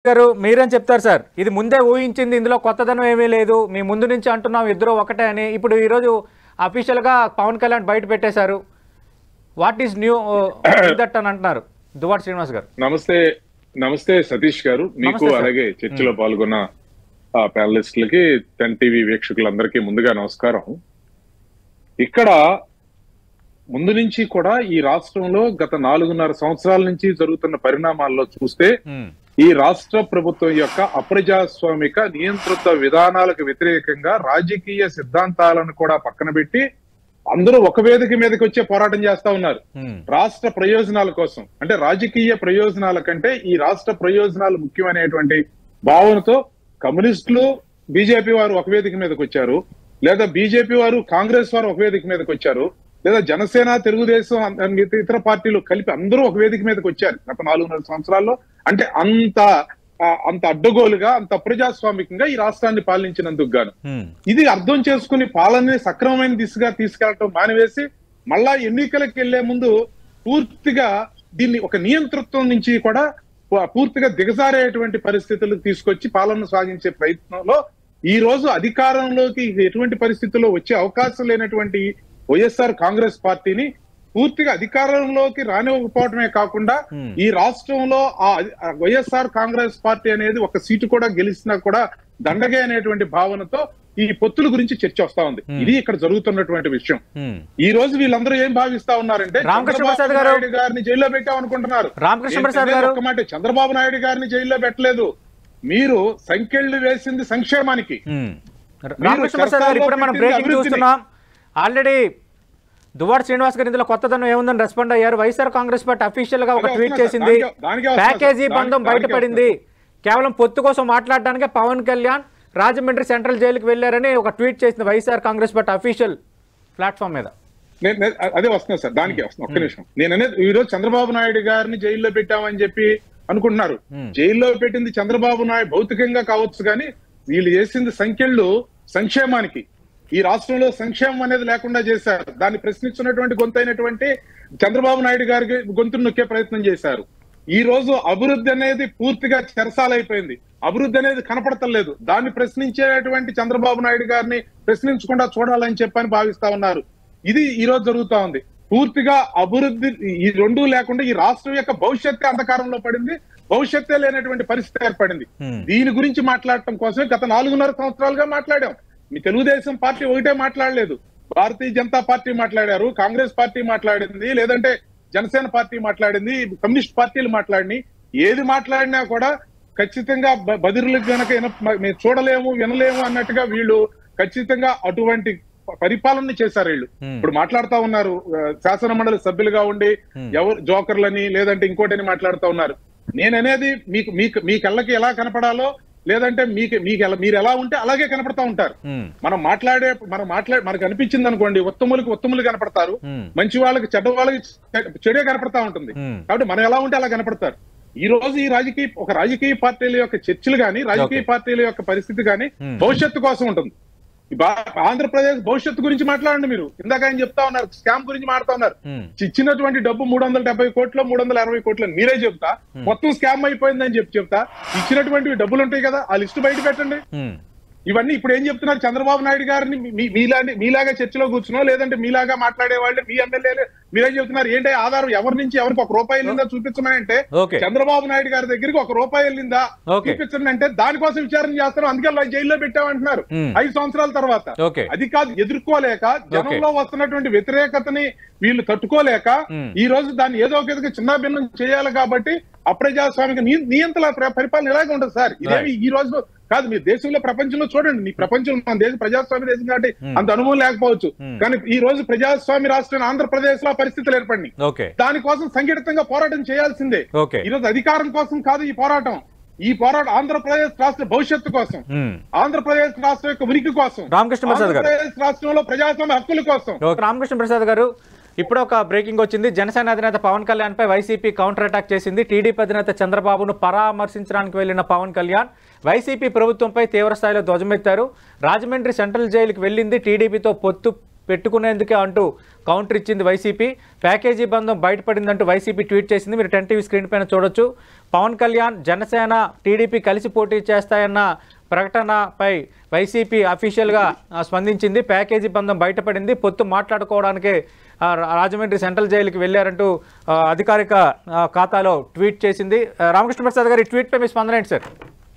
గారు మీరేం చెప్తారు సార్ ఇది ముందే ఊహించింది ఇందులో కొత్తదనం ఏమీ లేదు మీ ముందు నుంచి అంటున్నాం ఇద్దరు ఒకటే అని ఇప్పుడు ఈరోజు అఫీషియల్గా పవన్ కళ్యాణ్ బయట పెట్టేశారు వాట్ ఈస్ న్యూ దట్ అని అంటున్నారు దువార్ శ్రీనివాస్ గారు నమస్తే నమస్తే సతీష్ గారు మీకు నమస్తే సార్. అలాగే చర్చలో పాల్గొన్న ఆ ప్యానలిస్టులకి టెన్ టీవీ వీక్షకులందరికీ ముందుగా నమస్కారం ఇక్కడ ముందు నుంచి కూడా ఈ రాష్ట్రంలో గత నాలుగున్నర సంవత్సరాల నుంచి జరుగుతున్న పరిణామాల్లో చూస్తే మ్మ్. ఈ రాష్ట్ర ప్రభుత్వం యొక్క అప్రజాస్వామిక నియంత్రిత విధానాలకు వ్యతిరేకంగా రాజకీయ సిద్ధాంతాలను కూడా పక్కన పెట్టి అందరూ ఒక వేదిక మీదకి వచ్చే పోరాటం చేస్తా ఉన్నారు మ్మ్. రాష్ట్ర ప్రయోజనాల కోసం అంటే రాజకీయ ప్రయోజనాల కంటే ఈ రాష్ట్ర ప్రయోజనాలు ముఖ్యమనేటువంటి భావనతో కమ్యూనిస్టులు బీజేపీ వారు ఒక వేదిక మీదకి వచ్చారు లేదా బీజేపీ వారు కాంగ్రెస్ వారు ఒక వేదిక మీదకి వచ్చారు లేదా జనసేన తెలుగుదేశం అన్- మిగతా ఇతర పార్టీలు కలిపి అందరూ ఒక వేదిక మీదకి వచ్చారు గత నాలుగున్నర సంవత్సరాల్లో అంటే అంత ఆ, అంత అడ్డగోలుగా అంత ప్రజాస్వామికంగా ఈ రాష్ట్రాన్ని పాలించినందుకు గాను మ్మ్. ఇది అర్థం చేసుకుని పాలనని సక్రమమైన దిశగా తీసుకెళ్లటం మానివేసి మళ్ళా ఎన్నికలకు వెళ్లే ముందు పూర్తిగా దీన్ని ఒక నియంతృత్వం నుంచి కూడా పూ- పూర్తిగా దిగజారేటువంటి పరిస్థితులకు తీసుకొచ్చి పాలన సాగించే ప్రయత్నంలో ఈ రోజు అధికారంలోకి ఎటువంటి పరిస్థితుల్లో వచ్చే అవకాశం లేనటువంటి వైఎస్ఆర్ కాంగ్రెస్ పార్టీని పూర్తిగా అధికారంలోకి రానివ్వకపోవడమే కాకుండా Hmm. ఈ రాష్ట్రంలో ఆ ఆ వైఎస్ఆర్ కాంగ్రెస్ పార్టీ అనేది ఒక సీటు కూడా గెలిచినా కూడా దండగే అనేటువంటి భావనతో ఈ పొత్తుల గురించి చర్చ వస్తా ఉంది Hmm. ఇది ఇక్కడ జరుగుతున్నటువంటి విషయం మ్మ్. ఈ రోజు వీళ్ళందరూ ఏం భావిస్తా ఉన్నారంటే రామకృష్ణ చంద్రబాబు ప్రసాద్ గారు. నాయుడు గారిని జైల్లో పెట్టామనుకుంటున్నారు రామకృష్ణ ప్రసాద్ నేను గారు. ఒక్క మాట చంద్రబాబు నాయుడు గారిని జైల్లో పెట్టలేదు మీరు సంఖ్యలు వేసింది సంక్షేమానికి మ్మ్. రామకృష్ణ ప్రసాద్ గారు ఇప్పుడే మనం పెట్టింది బ్రేకింగ్ అభివృద్ధిని. చూస్తున్నాం ఆల్రెడీ దువ్వాడ శ్రీనివాస్ గారు ఇందులో కొత్తదనం ఏముందని రెస్పాండ్ అయ్యారు వైఎస్ఆర్ కాంగ్రెస్ పార్టీ అఫీషియల్ గా ఒక అదే ట్వీట్ వస్తున్నా చేసింది సార్. దానికే- దానికే వస్తున్నా ప్యాకేజీ సార్. బంధం దానికే బయటపడింది కేవలం పొత్తు కోసం మాట్లాడడానికే పవన్ కళ్యాణ్ రాజమండ్రి సెంట్రల్ జైలుకి వెళ్లారని ఒక ట్వీట్ చేసింది YSR Congress party official platform మీద నేను- నేను అదే వస్తున్నా సార్ దానికి వస్తున్నా ఒక్క నిమిషం నేను అనేది ఈ రోజు చంద్రబాబు నాయుడు గారిని జైల్లో పెట్టామని చెప్పి అనుకుంటున్నారు Hmm. జైల్లో పెట్టింది చంద్రబాబు నాయుడు భౌతికంగా కావచ్చు కానీ వీళ్ళు చేసింది సంఖ్యలు సంక్షేమానికి ఈ రాష్ట్రంలో సంక్షేమం అనేది లేకుండా చేశారు దాన్ని ప్రశ్నించినటువంటి గొంతైనటువంటి చంద్రబాబు నాయుడు గారికి గొంతును నొక్కే ప్రయత్నం చేశారు ఈ రోజు అభివృద్ధి అనేది పూర్తిగా చెరసాలైపోయింది అభివృద్ధి అనేది కనపడతలేదు దాన్ని ప్రశ్నించేటువంటి చంద్రబాబు నాయుడు గారిని ప్రశ్నించకుండా చూడాలని చెప్పని భావిస్తా ఉన్నారు ఇది ఈ రోజు జరుగుతా ఉంది పూర్తిగా అభివృద్ధి ఈ రెండు లేకుండా ఈ రాష్ట్రం యొక్క భవిష్యత్తే అంధకారంలో పడింది భవిష్యత్తే లేనటువంటి పరిస్థితి ఏర్పడింది Hmm. దీని గురించి మాట్లాడటం కోసమే గత నాలుగున్నర సంవత్సరాలుగా మాట్లాడాం మీ తెలుగుదేశం పార్టీ ఒకటే మాట్లాడలేదు భారతీయ జనతా పార్టీ మాట్లాడారు కాంగ్రెస్ పార్టీ మాట్లాడింది లేదంటే జనసేన పార్టీ మాట్లాడింది కమ్యూనిస్ట్ పార్టీలు మాట్లాడిని ఏది మాట్లాడినా కూడా ఖచ్చితంగా బ- బదిరులకు గనక విన- మేము చూడలేము వినలేము అన్నట్టుగా వీళ్ళు ఖచ్చితంగా అటువంటి ప- పరిపాలన చేశారు వీళ్ళు Hmm. ఇప్పుడు మాట్లాడుతా ఉన్నారు ఆ, శాసన మండలి సభ్యులుగా ఉండి Hmm. ఎవరు జోకర్లని లేదంటే ఇంకోటని మాట్లాడుతా ఉన్నారు నేననేది మీకు మీకు మీ కళ్ళకి ఎలా కనపడాలో లేదంటే మీకు మీకు ఎలా మీరు ఎలా ఉంటే అలాగే కనపడతా ఉంటారు మ్మ్. మనం మాట్లాడే మనం మాట్లాడే మనకు అనిపించింది అనుకోండి ఉత్తములకి ఉత్తములు కనపడతారు మ్మ్. మంచి వాళ్ళకి చెడ్డ వాళ్ళకి చె- చెడే కనపడతా ఉంటుంది మ్మ్. కాబట్టి మనం ఎలా ఉంటే అలా కనపడతారు ఈ రోజు ఈ రాజకీయ ఒక రాజకీయ పార్టీల యొక్క చర్చలు గాని రాజకీయ Okay. పార్టీల యొక్క పరిస్థితి గాని Hmm. భవిష్యత్తు కోసం ఉంటుంది ఈ బా- ఆంధ్రప్రదేశ్ భవిష్యత్తు గురించి మాట్లాడండి మీరు ఇందాక ఆయన చెప్తా ఉన్నారు స్కామ్ గురించి మాట్లాడుతా ఉన్నారు మ్మ్. ఇచ్చినటువంటి డబ్బు మూడు వందల డెబ్బై కోట్లు మూడు వందల అరవై కోట్లు అని మీరే చెప్తా మొత్తం స్కామ్ అయిపోయిందని చెప్పి చెప్తా ఇచ్చినటువంటి డబ్బులు ఉంటాయి కదా ఆ లిస్టు బయట పెట్టండి మ్మ్. ఇవన్నీ ఇప్పుడు ఏం చెప్తున్నారు చంద్రబాబు నాయుడు గారిని మీ- మీలాంటి మీలాగా చర్చలో కూర్చున్నో లేదంటే మీలాగా మాట్లాడే వాళ్ళు మీ ఎమ్మెల్యేలు మీరేం చెప్తున్నారు ఏంటి ఆధారం ఎవరి నుంచి ఎవరికి ఒక రూపాయి వెళ్ళిందా చూపించమని అంటే Okay. చంద్రబాబు నాయుడు గారి దగ్గరికి ఒక రూపాయి వెళ్ళిందా Okay. చూపించండి అంటే దానికోసం విచారణ చేస్తారు అందుకే అలా జైల్లో పెట్టామంటున్నారు Hmm. ఐదు సంవత్సరాల తర్వాత Okay. అది కాదు ఎదుర్కోలేక జనంలో వస్తున్నటువంటి వ్యతిరేకతని వీళ్ళు తట్టుకోలేక Hmm. ఈ రోజు దాన్ని ఏదో ఒక విధంగా చిన్న భిన్నం చేయాలి కాబట్టి అప్రజాస్వామిక ని- నియంత్రణ ప్ర- పరిపాలన ఇలాగే ఉంటుంది సార్ ఇదేమి ఈ రోజు కాదు మీ దేశంలో ప్రపంచంలో చూడండి మీ ప్రపంచం మన దేశం ప్రజాస్వామ్య దేశం కాబట్టి Hmm. అంత అనుభవం లేకపోవచ్చు Hmm. కానీ ఈ రోజు ప్రజాస్వామ్య రాష్ట్రం ఆంధ్రప్రదేశ్ లో ఆ పరిస్థితులు ఏర్పడినాయి ఓకే దానికోసం సంఘటితంగా పోరాటం చేయాల్సిందే ఓకే ఈ రోజు అధికారం కోసం కాదు ఈ పోరాటం ఈ పోరాటం ఆంధ్రప్రదేశ్ రాష్ట్ర భవిష్యత్తు కోసం మ్మ్. ఆంధ్రప్రదేశ్ రాష్ట్రం యొక్క ఉనికి కోసం రామకృష్ణ ప్రసాద్ గారు. ఆంధ్రప్రదేశ్ రాష్ట్రంలో ప్రజాస్వామ్య హక్కుల కోసం ఓకే. రామకృష్ణ ప్రసాద్ గారు ఇప్పుడు ఒక బ్రేకింగ్ వచ్చింది జనసేన అధినేత పవన్ కళ్యాణ్ పై వైసీపీ కౌంటర్ అటాక్ చేసింది టీడీపీ అధినేత చంద్రబాబును పరామర్శించడానికి వెళ్లిన పవన్ కళ్యాణ్ వైసీపీ ప్రభుత్వంపై తీవ్ర స్థాయిలో ధ్వజమెత్తారు రాజమండ్రి సెంట్రల్ జైలుకి వెళ్ళింది టీడీపీతో పొత్తు పెట్టుకునేందుకే అంటూ కౌంటర్ ఇచ్చింది వైసీపీ ప్యాకేజీ బంధం బయటపడిందంటూ వైసీపీ ట్వీట్ చేసింది మీరు టెన్ టీవీ స్క్రీన్ పైన చూడొచ్చు పవన్ కళ్యాణ్ జనసేన టీడీపీ కలిసి పోటీ చేస్తాయన్న ప్రకటనపై వైసీపీ అఫీషియల్గా ఆ, స్పందించింది ప్యాకేజీ బంధం బయటపడింది పొత్తు మాట్లాడుకోవడానికే ఆ, రా- రాజమండ్రి సెంట్రల్ జైలుకి వెళ్ళారంటూ ఆ, అధికారిక ఆ, ఖాతాలో ట్వీట్ చేసింది ఆ, రామకృష్ణ ప్రసాద్ గారి ట్వీట్పై మీ స్పందన ఏంటి సార్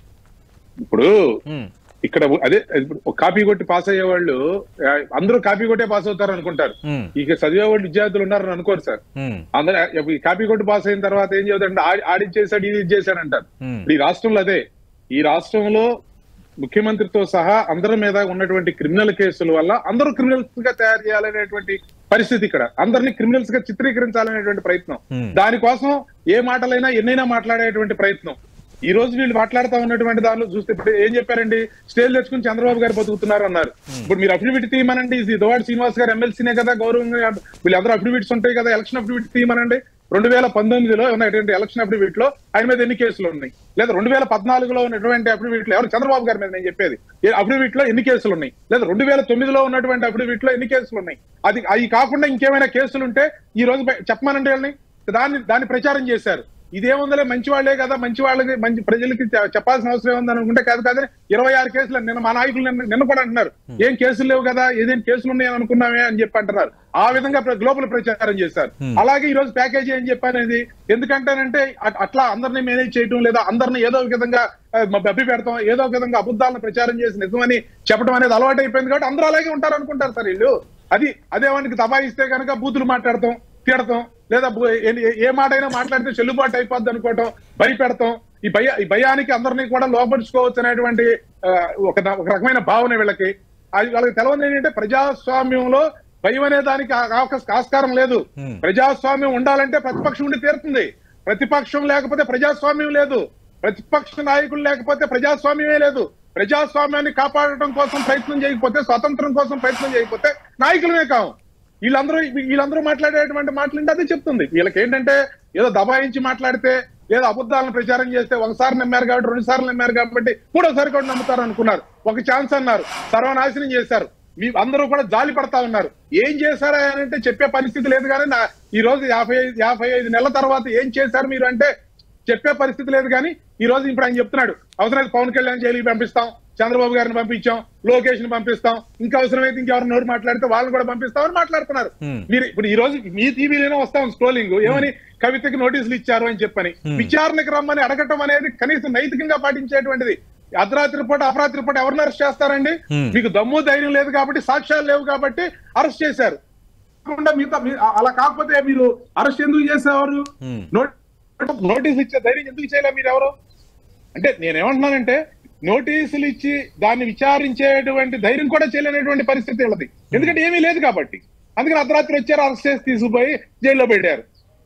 ఇప్పుడు ఉమ్, ఇక్కడ అదే ఇప్పుడు ఒక కాపీ కొట్టి పాస్ అయ్యే వాళ్ళు ఆ, అందరూ కాపీ కొట్టే పాస్ అవుతారు అనుకుంటారు ఉమ్, ఇక చదివే వాళ్ళు విద్యార్థులు ఉన్నారని అనుకోరు సార్ ఉమ్, అందరూ ఈ కాపీ కొట్టి పాస్ అయిన తర్వాత ఏం చదువుతారంటే ఆడి- ఆడిచ్చేసాడు ఇది చేశాడు అంటారు ఉమ్, ఇప్పుడు ఈ రాష్ట్రంలో అదే ఈ రాష్ట్రంలో ముఖ్యమంత్రితో సహా అందరి మీద ఉన్నటువంటి క్రిమినల్ కేసుల వల్ల అందరూ క్రిమినల్స్ గా తయారు చేయాలనేటువంటి పరిస్థితి ఇక్కడ అందరినీ క్రిమినల్స్ గా చిత్రీకరించాలనేటువంటి ప్రయత్నం Hmm. దానికోసం ఏ మాటలైనా ఎన్నైనా మాట్లాడేటువంటి ప్రయత్నం ఈ రోజు వీళ్ళు మాట్లాడుతా ఉన్నటువంటి దానిలో చూస్తే ఇప్పుడు ఏం చెప్పారండి స్టేజ్ తెచ్చుకుని చంద్రబాబు గారు బతుకుతున్నారు అన్నారు ఇప్పుడు మీరు అఫిడవిట్ తీయమనండి ఇది దోవాడి శ్రీనివాస్ గారు ఎమ్మెల్సీనే కదా గౌరవంగా వీళ్ళందరూ అఫిడవిట్స్ ఉంటాయి కదా ఎలక్షన్ అఫిడవిట్ తీయమనండి రెండు వేల పంతొమ్మిదిలో ఉన్నటువంటి ఎలక్షన్ అఫిడవిట్ లో ఆయన మీద ఎన్ని కేసులు ఉన్నాయి లేదా రెండు వేల పద్నాలుగులో ఉన్నటువంటి అఫిడవిట్ లో ఎవరు చంద్రబాబు గారి మీద నేను చెప్పేది అఫిడవిట్ లో ఎన్ని కేసులు ఉన్నాయి లేదా రెండు వేల తొమ్మిదిలో ఉన్నటువంటి అఫిడవిట్ లో ఎన్ని కేసులు ఉన్నాయి అది అవి కాకుండా ఇంకేమైనా కేసులు ఉంటే ఈ రోజు బయ- చెప్పమనండి వాళ్ళని దాన్ని దాన్ని ప్రచారం చేశారు ఇదేముందలే మంచి వాళ్ళే కదా మంచి వాళ్ళకి మంచి ప్రజలకి చె- చెప్పాల్సిన అవసరం ఏముంది అనుకుంటే కాదు కాదు ఇరవై ఆరు కేసులు నిన్న మా నాయకులు నిన్న నిన్న కూడా అంటున్నారు ఏం కేసులు లేవు కదా ఏదేం కేసులు ఉన్నాయని అనుకున్నామే అని చెప్పి అంటున్నారు ఆ విధంగా ప్ర- గ్లోబల్ ప్రచారం చేశారు అలాగే ఈ రోజు ప్యాకేజీ ఏం చెప్పానేది ఎందుకంటేనంటే అట్- అట్లా అందరినీ మేనేజ్ చేయటం లేదా అందరిని ఏదో ఒక విధంగా ఆ, మభ్య పెడతాం ఏదో ఒక విధంగా అబద్ధాలను ప్రచారం చేసి నిజమని చెప్పడం అనేది అలవాటు అయిపోయింది కాబట్టి అందరూ అలాగే ఉంటారు అనుకుంటారు సార్ వీళ్ళు అది అదే వానికి దబాయిస్తే కనుక బూతులు మాట్లాడతాం తిడతాం లేదా బు- ఏ- ఏ- ఏ మాట అయినా మాట్లాడితే చెల్లుబాటు అయిపోద్ది అనుకోవటం భయపెడతాం ఈ భయ ఈ భయానికి అందరినీ కూడా లోపరుచుకోవచ్చు అనేటువంటి ఆ, ఒక ద- ఒక రకమైన భావన వీళ్ళకి అది వాళ్ళకి తెలవని ఏంటంటే ప్రజాస్వామ్యంలో భయం అనే దానికి ఆ- ఆవకాశ- ఆస్కారం లేదు Hmm. ప్రజాస్వామ్యం ఉండాలంటే ప్రతిపక్షం ఉండి తీరుతుంది ప్రతిపక్షం లేకపోతే ప్రజాస్వామ్యం లేదు ప్రతిపక్ష నాయకులు లేకపోతే ప్రజాస్వామ్యమే లేదు ప్రజాస్వామ్యాన్ని కాపాడటం కోసం ప్రయత్నం చేయకపోతే స్వాతంత్రం కోసం ప్రయత్నం చేయకపోతే నాయకులమే కావు వీళ్ళందరూ వీళ్ళందరూ మాట్లాడేటువంటి మాటలు అంటే అదే చెప్తుంది వీళ్ళకి ఏంటంటే ఏదో దబాయించి మాట్లాడితే ఏదో అబద్ధాలను ప్రచారం చేస్తే ఒకసారి నమ్మారు కాబట్టి రెండు సార్లు నమ్మారు కాబట్టి మూడోసారి కూడా నమ్ముతారు అనుకున్నారు ఒక ఛాన్స్ అన్నారు సర్వనాశనం చేశారు మీ అందరూ కూడా జాలి పడతా ఉన్నారు ఏం చేశారా అని అంటే చెప్పే పరిస్థితి లేదు కానీ నా ఈ రోజు యాభై ఐదు యాభై ఐదు నెలల తర్వాత ఏం చేశారు మీరు అంటే చెప్పే పరిస్థితి లేదు కానీ ఈ రోజు ఇప్పుడు ఆయన చెప్తున్నాడు అవసరమైతే పవన్ కళ్యాణ్ జైలుకి పంపిస్తాం చంద్రబాబు గారిని పంపించాం లోకేష్ ని పంపిస్తాం ఇంకా అవసరమైతే ఇంకెవరు నోరు మాట్లాడితే వాళ్ళని కూడా పంపిస్తామని మాట్లాడుతున్నారు Hmm. మీరు ఇప్పుడు ఈ రోజు మీ టీవీలోనే వస్తాం స్క్రోలింగ్ ఏమని కవితకి నోటీసులు ఇచ్చారు అని చెప్పని విచారణకు రమ్మని అడగటం అనేది కనీసం నైతికంగా పాటించేటువంటిది అర్ధరాత్రి పూట అపరాత్రి పూట ఎవరిని అరెస్ట్ చేస్తారండి Hmm. మీకు దమ్ము ధైర్యం లేదు కాబట్టి సాక్ష్యాలు లేవు కాబట్టి అరెస్ట్ చేశారు కాకుండా మిగతా మీ- అలా కాకపోతే మీరు అరెస్ట్ ఎందుకు చేసేవారు Hmm. నోట్- నోటీస్ ఇచ్చే ధైర్యం ఎందుకు చేయలే మీరు ఎవరు అంటే నేనేమంటున్నానంటే నోటీసులు ఇచ్చి దాన్ని విచారించేటువంటి ధైర్యం కూడా చేయలేనటువంటి పరిస్థితి వీళ్ళది ఎందుకంటే ఏమీ లేదు కాబట్టి అందుకని అర్ధరాత్రి వచ్చారు అరెస్ట్ చేసి తీసుకుపోయి జైల్లో పెట్టారు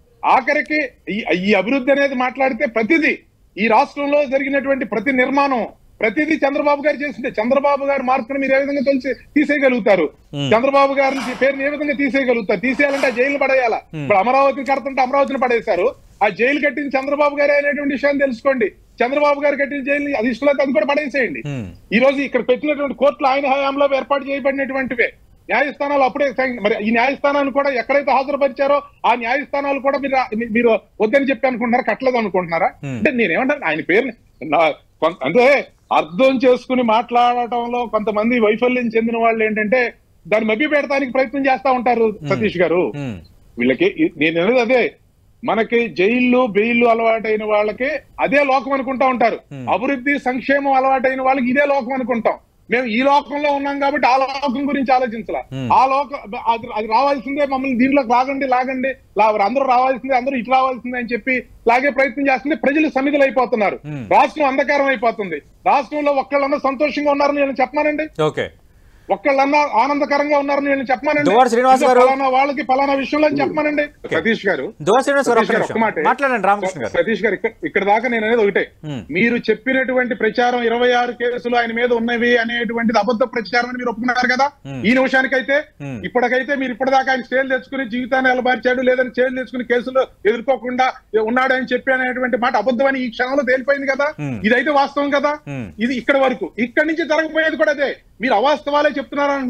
ఆఖరికి ఈ ఈ అభివృద్ధి అనేది మాట్లాడితే ప్రతిదీ ఈ రాష్ట్రంలో జరిగినటువంటి ప్రతి నిర్మాణం ప్రతిదీ చంద్రబాబు గారు చేసిందే చంద్రబాబు గారి మార్పును మీరు ఏ విధంగా తెలిసి తీసేయగలుగుతారు చంద్రబాబు గారి పేరుని ఏ విధంగా తీసేయగలుగుతారు తీసేయాలంటే ఆ జైలు పడేయాలా ఇప్పుడు అమరావతిని కడుతుంటే అమరావతిని పడేశారు ఆ జైలు కట్టింది చంద్రబాబు గారే అనేటువంటి విషయాన్ని తెలుసుకోండి చంద్రబాబు గారు కట్టిన జైలు అది ఇష్టమైతే అది కూడా పడేసేయండి Hmm. ఈ రోజు ఇక్కడ పెట్టినటువంటి కోర్టులు ఆయన హయాంలో ఏర్పాటు చేయబడినటువంటివే న్యాయస్థానాలు అప్పుడే సైన్- మరి ఈ న్యాయస్థానాన్ని కూడా ఎక్కడైతే హాజరుపరిచారో ఆ న్యాయస్థానాలు కూడా మీరు మీ- మీరు వద్దని చెప్పి అనుకుంటున్నారా కట్టలేదు అనుకుంటున్నారా Hmm. అంటే నేనేమంటాను ఆయన పేరుని నా- కొంత- అంటే అర్థం చేసుకుని మాట్లాడటంలో కొంతమంది వైఫల్యం చెందిన వాళ్ళు ఏంటంటే దాన్ని మభ్య పెడతానికి ప్రయత్నం చేస్తా ఉంటారు సతీష్ గారు ఉమ్, వీళ్ళకి ఇ- నేను అనేది అదే మనకి జైళ్ళు బెయిల్లు అలవాటైన వాళ్ళకి అదే లోకం అనుకుంటా ఉంటారు Hmm. అభివృద్ధి సంక్షేమం అలవాటైన వాళ్ళకి ఇదే లోకం అనుకుంటాం మేము ఈ లోకంలో ఉన్నాం కాబట్టి ఆ లోకం గురించి ఆలోచించాల Hmm. ఆ లోకం అది అది రావాల్సిందే మమ్మల్ని దీంట్లోకి లాగండి లాగండి లా- అందరూ రావాల్సిందే అందరూ ఇటు రావాల్సిందే అని చెప్పి లాగే ప్రయత్నం చేస్తుంటే ప్రజలు సమిధులు అయిపోతున్నారు Hmm. రాష్ట్రం అంధకారం అయిపోతుంది రాష్ట్రంలో ఒక్కళ్ళన్నా సంతోషంగా ఉన్నారని నేను చెప్పమానండి ఓకే ఒక్కళ్ళన్నా ఆనందకరంగా ఉన్నారని నేను చెప్పమానండి దువ్వాడ శ్రీనివాస్ గారు. ఇదిగో పలానా వాళ్ళకి పలానా విషయంలో అని చెప్పమానండి సతీష్ గారు దువా శ్రీనివాస్ గారు ఒక్క సతీష్ గారు, నిమిషం. ఒక్క మాట. మాట్లాడండి రామకృష్ణ గారు సతీష్ గారు ఇక్కడ- ఇక్కడ దాకా నేను అనేది ఒకటే Hmm. మీరు చెప్పినటువంటి ప్రచారం ఇరవై ఆరు కేసులు ఆయన మీద ఉన్నవి అనేటువంటిది అబద్ధ ప్రచారం అని మీరు ఒప్పుకున్నారు కదా Hmm. ఈ నిమిషానికైతే Hmm. ఇప్పటికైతే మీరు ఇప్పటిదాకా ఆయన స్టేలు తెచ్చుకుని జీవితాన్ని ఎలబార్చాడు లేదని స్టేలు తెచ్చుకుని కేసులు ఎదుర్కోకుండా ఉన్నాడు అని చెప్పి అనేటువంటి మాట అబద్ధం అని ఈ క్షణంలో తేలిపోయింది కదా Hmm. ఇదైతే వాస్తవం కదా Hmm. ఇది ఇక్కడ వరకు ఇక్కడి నుంచి జరగబోయేది కూడా అదే మీరు అవాస్తవాలే చెప్తున్నారు అంటున్నాను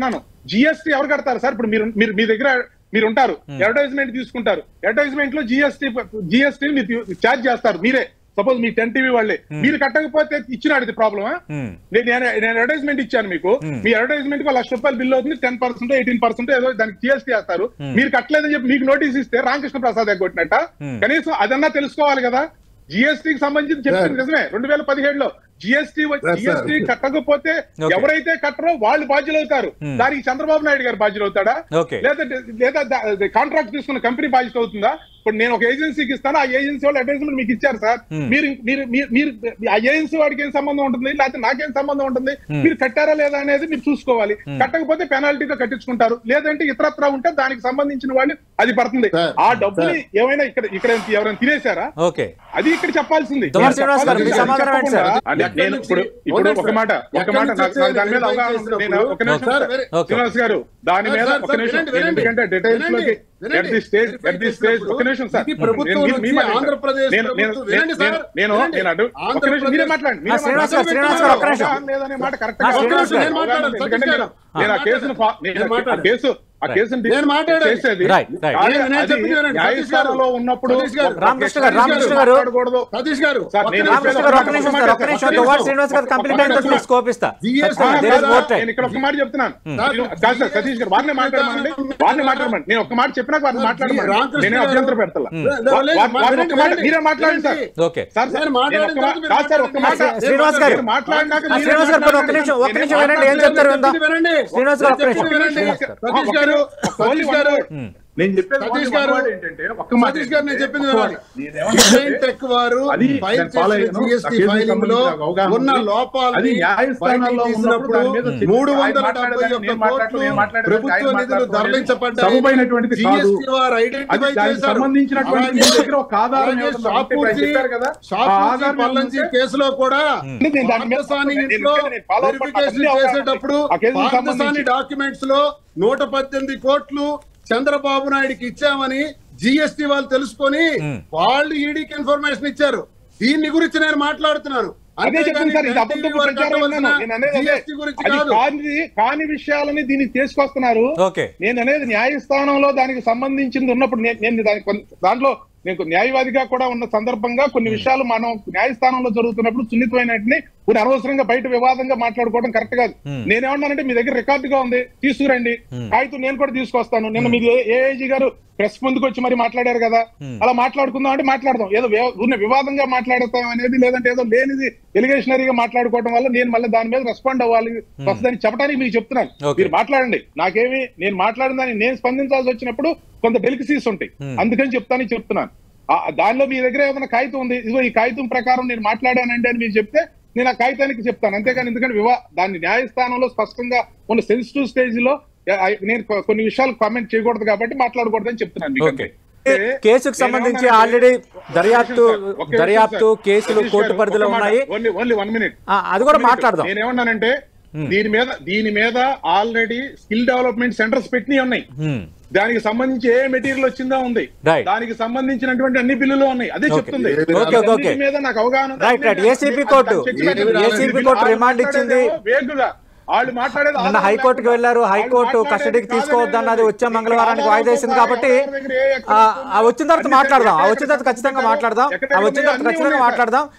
జిఎస్టీ ఎవరు కడతారు సార్ ఇప్పుడు మీరు మీరు మీ దగ్గర మీరు ఉంటారు అడ్వర్టైజ్మెంట్ తీసుకుంటారు అడ్వర్టైజ్మెంట్ లో జిఎస్టీ జిఎస్టీ మీరు ఛార్జ్ చేస్తారు మీరే సపోజ్ మీ టెన్ టీవీ వాళ్ళే మీరు కట్టకపోతే ఇచ్చినాడు ఇది ప్రాబ్లమా Hmm. నేను నేను అడ్వర్టైజ్మెంట్ ఇచ్చాను మీకు మీ అడ్వర్టైజ్మెంట్ కి లక్ష రూపాయలు బిల్ అవుతుంది టెన్ పర్సెంట్ ఎయిటీన్ పర్సెంట్ ఏదో దానికి జిఎస్టీ చేస్తారు మీరు కట్టలేదని చెప్పి మీకు నోటీస్ ఇస్తే రామకృష్ణ ప్రసాద్ కొట్టినట్ట కనీసం అదన్నా తెలుసుకోవాలి కదా జిఎస్టీకి సంబంధించి చెప్పింది నిజమే రెండు వేల పదిహేడులో జిఎస్టీ sir. జిఎస్టీ కట్టకపోతే Okay. ఎవరైతే కట్టరో వాళ్ళు బాధ్యులు అవుతారు దానికి చంద్రబాబు నాయుడు గారు బాధ్యులు అవుతాడా Okay. లేదా లేదా కాంట్రాక్ట్ తీసుకున్న కంపెనీ బాధ్యత అవుతుందా ఇప్పుడు నేను ఒక ఏజెన్సీకి ఇస్తాను ఆ ఏజెన్సీ వాళ్ళు అడ్వర్టైజ్మెంట్ మీకు ఇచ్చారు సార్ మీరు మీరు మీరు- మీరు ఆ ఏజెన్సీ వాడికి ఏం సంబంధం ఉంటుంది లేకపోతే నాకేం సంబంధం ఉంటుంది మీరు కట్టారా లేదా అనేది మీరు చూసుకోవాలి కట్టకపోతే పెనాల్టీగా కట్టించుకుంటారు లేదంటే ఇతరత్ర ఉంటే దానికి సంబంధించిన వాళ్ళు అది పడుతుంది Sir, ఆ డబ్బుని ఏమైనా ఇక్కడ ఇక్కడ ఎవరైనా తినేశారా ఓకే అది ఇక్కడ చెప్పాల్సింది దువ్వాడ శ్రీనివాస్ గారు, మీ చెప్పకుండా సమాధానం ఏంటి సార్? అంటే నేను ఇప్పుడు ఇప్పుడు ఒక మాట ఒక మాట నాకు నాకు దాని మీద అవగాహన ఉంది. నేను ఒక నిమిషం సార్, సార్. వేరే- ఓకే. శ్రీనివాస్ గారు దాని సార్, మీద సార్, ఒక సార్, నిమిషం వినండి, నేను వినండి. ఎందుకంటే డీటెయిల్స్ లోకి వినండి, at the stage at the stage ఒక నిమిషం సార్ ఇది ప్రభుత్వం నేను- నుంచి మీ మాట వినండి. ఆంధ్రప్రదేశ్ నేను- నేను- ప్రభుత్వం- వినండి సార్, నేను- నేను వినండి. నేను అడు ఒక నిమిషం మీరే ఆంధ్రప్రదేశ్- మాట్లాడండి ఆ, మీరే శ్రీనివాస్ గారు, మాట్లాడండి. శ్రీనివాస్ గారు, ఒక్క నిమిషం. అవగాహన లేదనే మాట కరెక్ట్ ఆ, కాదు. శ్రీనివాస్ గారు. నేను మాట్లాడాను. ఎందుకంటే నేను- నేను ఆ కేసును ఫా- నేను నేను ఆ మాట్లాడాను. కేసు ఆ Right. కేసును నేను మాట్లాడాను. చేసేది Right, right. కానీ నేను- నేను అది చెప్పింది వినండి. న్యాయస్థానంలో ఉన్నప్పుడు సతీష్ గారు, రామకృష్ణ గారు, రామకృష్ణ గారు. మాట్లాడకూడదు. సతీష్ గారు సార్, ఒక్క నేను నిమిషం. రామకృష్ణ గారు ఒక్క నిమిషం సార్ ఒక్క నిమిషం దువ్వాడ శ్రీనివాస్ గారు కంప్లీట్ అయిన తర్వాత మీకు స్కోప్ ఇస్తా GST ఖచ్చితంగా, there is more time. నేను ఇక్కడ ఒక మాట చెప్తున్నాను నేను- కాదు సార్ సతీష్ గారు వారిని మాట్లాడమండి వారిని మాట్లాడమండి నేను ఒక మాట చెప్పినాక వారిని మాట్లాడమండి రామకృష్ణ నేనే గారు- అభ్యంతరం పెడతా లేదు, వా- లేదు, వా- వారిని ఒక్క మాట వినండి, మీరే మాట్లాడండి సార్ వినండి. ఓకే సార్ సార్ నేను నేను మాట్లాడిన ఒక్క మాట- తర్వాత మీరు కాదు సార్ ఒక్క మాట మాట్లాడండి. శ్రీనివాస్ గారు. నేను మాట్లాడినాక ఆ, మీరే శ్రీనివాస్ గారు ఒక్క మాట్లాడండి. నిమిషం ఒక్క నేనే నిమిషం వినండి ఏం చెప్తారు విందాం వినండి. శ్రీనివాస్ గారు ఒక్క నిమిషం చెప్పింది వినండి. ఒక్క సతీష్ గారు only సతీష్ one గారు word. నేను చెప్పేది సతీష్ only one గారు word ఏంటంటే ఒక్క మాట సతీష్ గారు నేను ఏంటంటే, చెప్పింది ఒక్క వినాలి. word. నేనేమంటానంటే, డిజైన్ టెక్ వారు అది ఫైల్ నేను follow చేసిన అయ్యాను. GST ఆ కేసుకి ఫైలింగ్ లో సంబంధించిన అవగాహన ఉన్న ఉంది. లోపాలని అది న్యాయస్థానాల్లో బయటికి ఉన్నప్పుడు దాని మీద తీసినప్పుడు చెప్పి మూడు ఆయన వందల మాట్లాడేదాన్ని డెబ్బై ఒక్క నేను మాట్లాడటం, కోట్లు నేను మాట్లాడేదాన్ని ప్రభుత్వ ఆయన నిధులు మాట్లాడటం తరలించబడ్డాయి సబబైనటువంటిది కాదు. GST వారు అది ఐడెంటిఫై దానికి చేశారు సంబంధించినటువంటి మీ దగ్గర ఒక ఆధారం అలాగే ఏమన్నా ఉంటే ఇప్పుడు ఆయన షాపూర్జీ చెప్పారు కదా, ఆ షాపూర్జీ ఆధారం పల్లంజీ ఏమంటే- కేసులో కూడా నేను దాని మీద- పార్థసాని నేను ఇంట్లో నేను follow up వెరిఫికేషన్ అన్ని అవగాహన చేసేటప్పుడు ఉంది. ఆ కేసుకు పార్థసాని సంబంధించి. డాక్యుమెంట్స్ లో నూట పద్దెనిమిది కోట్లు చంద్రబాబు నాయుడుకి ఇచ్చామని జిఎస్టి వాళ్ళు తెలుసుకొని వాళ్ళు ఈడీకి ఇన్ఫర్మేషన్ ఇచ్చారు దీన్ని గురించి నేను మాట్లాడుతున్నాను అదే చెప్పింది సార్ ఇది అంతేగాని అబద్ధపు వారు ప్రచారం కట్టవలసిన అన్నాను. నేను అనేది అదే. GST గురించి అది కాదు కాని కాని విషయాలని దీనికి తీసుకొస్తున్నారు ఓకే నేను అనేది న్యాయస్థానంలో దానికి సంబంధించింది ఉన్నప్పుడు నేను నేను దాని కొన్ని- దాంట్లో నేను న్యాయవాదిగా కూడా ఉన్న సందర్భంగా కొన్ని విషయాలు మనం న్యాయస్థానంలో జరుగుతున్నప్పుడు సున్నితమైనటిని కొన్ని అనవసరంగా బయట వివాదంగా మాట్లాడుకోవడం కరెక్ట్ కాదు నేనేమన్నానంటే మీ దగ్గర రికార్డుగా ఉంది తీసుకురండి కాగితం నేను కూడా తీసుకొస్తాను నిన్న మీరు ఏఐజీ గారు ప్రెస్ ముందుకు వచ్చి మరి మాట్లాడారు కదా అలా మాట్లాడుకుందాం అంటే మాట్లాడదాం ఏదో వే- ఉన్న వివాదంగా మాట్లాడతాం అనేది లేదంటే ఏదో లేనిది ఎలిగేషనరీగా మాట్లాడుకోవడం వల్ల నేను మళ్ళీ దాని మీద రెస్పాండ్ అవ్వాలి వస్తుందని చెప్పడానికి మీకు చెప్తున్నాను Okay. మీరు మాట్లాడండి నాకేమి నేను మాట్లాడిన దాన్ని నేను స్పందించాల్సి వచ్చినప్పుడు కొంత డెలికసీస్ ఉంటాయి అందుకని చెప్తాను చెప్తున్నాను ఆ, దానిలో మీ దగ్గర ఏమైనా కాగితం ఉంది ఇదిగో ఈ కాగితం ప్రకారం నేను మాట్లాడానండి అని మీరు చెప్తే నేను ఆ కాగితానికి చెప్తాను అంతేగాని ఎందుకంటే వివా దాన్ని న్యాయస్థానంలో స్పష్టంగా ఉన్న సెన్సిటివ్ స్టేజ్ లో ఆ, నేను కొ- కొన్ని విషయాలు కామెంట్ చేయకూడదు కాబట్టి మాట్లాడకూడదని చెప్తున్నాను మీకు ఓకే అంతే. కేసుకు నేను సంబంధించి ఏమన్నానంటే- ఆల్రెడీ దర్యాప్తు ఒక్క నిమిషం సార్, ఒక్క నిమిషం దర్యాప్తు సార్. కేసులు సతీష్ కోర్టు గారు, పరిధిలో ఒక్క మాట, ఉన్నాయి ఓన్లీ ఓన్లీ వన్ మినిట్ ఆ, అది కూడా మాట్లాడదాం నేనేమన్నానంటే దీని మీద దీని మీద ఆల్రెడీ స్కిల్ డెవలప్మెంట్ సెంటర్స్ పెట్టినవి ఉన్నాయి హ్మ్. దానికి సంబంధించి ఏ మెటీరియల్ వచ్చిందా ఉంది Right. దానికి సంబంధించినటువంటి అన్ని బిల్లులు ఉన్నాయి అదే చెప్తుంది ఓకే, ఓకే, ఓకే. అన్నిటి మీద నాకు అవగాహన ఉంది. Right, right. అన్ని- ACP అన్ని- కోర్టు. అది చెప్పినట్టు ACP వీళ్ళు కోర్టు వాళ్ళు రిమాండ్ ఇచ్చింది. మాట్లాడేదేమో వేగుగా వాళ్ళు మాట్లాడేది నిన్న ఆధారం హైకోర్టుకి లేకుండా. వెళ్ళారు వాళ్ళు హైకోర్టు మాట్లాడేది కస్టడీకి కాదని తీసుకోవద్దన్నది వచ్చే ఇక్కడ మంగళవారానికి ఆధారం వాయిదా వేసింది కోసం కాబట్టి ఎవరి దగ్గర ఏ ఎక్కడ ఆ, ఉందో ఆ వచ్చిన తర్వాత అన్ని మాట్లాడదాం ఆ ఎక్కడ వచ్చిన తర్వాత ఖచ్చితంగా ఎక్కడ మాట్లాడదాం ఎక్కడ ఆ వచ్చిన తర్వాత అన్ని ఖచ్చితంగా ఉన్నాయి సార్. మాట్లాడదాం